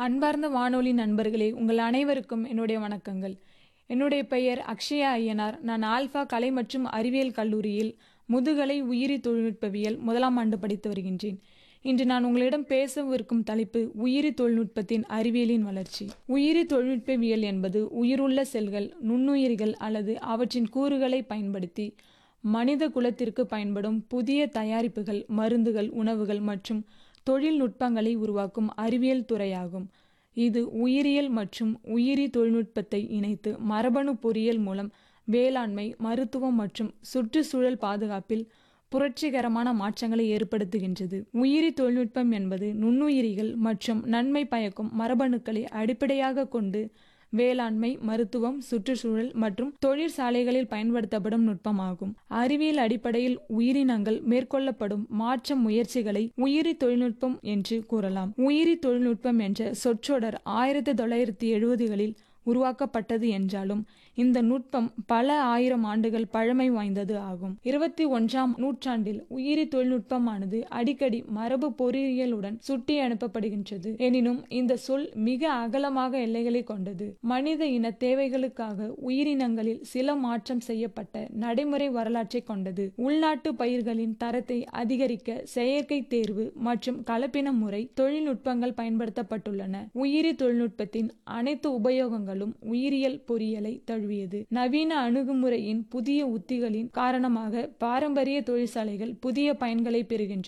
அன்பார்ந்த வானொலி நண்பர்களே உங்கள் அனைவருக்கும் என்னுடைய வணக்கங்கள் என்னுடைய பெயர் அக்ஷயா ஐயனார் நான் ஆல்ஃபா கலை மற்றும் அறிவியல் கல்லூரியில் முதுகலை உயிரி தொழில்நுட்பவியல் முதலாம் ஆண்டு படித்து வருகின்றேன் இன்று நான் உங்களிடம் பேசவிருக்கும் தலைப்பு உயிரி தொழில்நுட்பத்தின் அறிவியலின் வளர்ச்சி உயிரி தொழில்நுட்பவியல் என்பது உயிருள்ள செல்கள் நுண்ணுயிரிகள் அல்லது அவற்றின் கூறுகளை பயன்படுத்தி மனித குலத்திற்கு பயன்படும் புதிய தயாரிப்புகள் மருந்துகள் உணவுகள் மற்றும் தொழில்நுட்பங்களை உருவாக்கும் அறிவியல் துறையாகும் இது உயிரியல் மற்றும் உயிரி தொழில்நுட்பத்தை இணைத்து மரபணு பொறியியல் மூலம் வேளாண்மை மருத்துவம் மற்றும் சுற்றுச்சூழல் பாதுகாப்பில் புரட்சிகரமான மாற்றங்களை ஏற்படுத்துகின்றது உயிரி தொழில்நுட்பம் என்பது நுண்ணுயிரிகள் மற்றும் நன்மை பயக்கும் மரபணுக்களை அடிப்படையாக கொண்டு வேளாண்மை மருத்துவம் சுற்றுச்சூழல் மற்றும் தொழிற்சாலைகளில் பயன்படுத்தப்படும் நுட்பமாகும் அறிவியல் அடிப்படையில் உயிரினங்கள் மேற்கொள்ளப்படும் மாற்ற முயற்சிகளை உயிரி தொழில்நுட்பம் என்று கூறலாம் உயிரி தொழில்நுட்பம் என்ற சொற்றொடர் ஆயிரத்தி தொள்ளாயிரத்தி எழுபதுகளில் உருவாக்கப்பட்டது என்றாலும் இந்த நுட்பம் பல ஆயிரம் ஆண்டுகள் பழமை வாய்ந்தது ஆகும் இருபத்தி ஒன்றாம் நூற்றாண்டில் உயிரி தொழில்நுட்பமானது அடிக்கடி மரபு பொறியியலுடன் சுட்டி அனுப்பப்படுகின்றது எனினும் இந்த சொல் மிக அகலமாக எல்லைகளை கொண்டது மனித இன தேவைகளுக்காக உயிரினங்களில் சில மாற்றம் செய்யப்பட்ட நடைமுறை வரலாற்றை கொண்டது உள்நாட்டு பயிர்களின் தரத்தை அதிகரிக்க செயற்கை தேர்வு மற்றும் கலப்பின முறை தொழில்நுட்பங்கள் பயன்படுத்தப்பட்டுள்ளன உயிரி தொழில்நுட்பத்தின் அனைத்து உபயோகங்களும் உயிரியல் பொறியியலை தழுவியது நவீன அணுகுமுறையின் புதிய உத்திகளின் காரணமாக பாரம்பரிய தொழிற்சாலைகள் புதிய பயன்களை பெறுகின்றன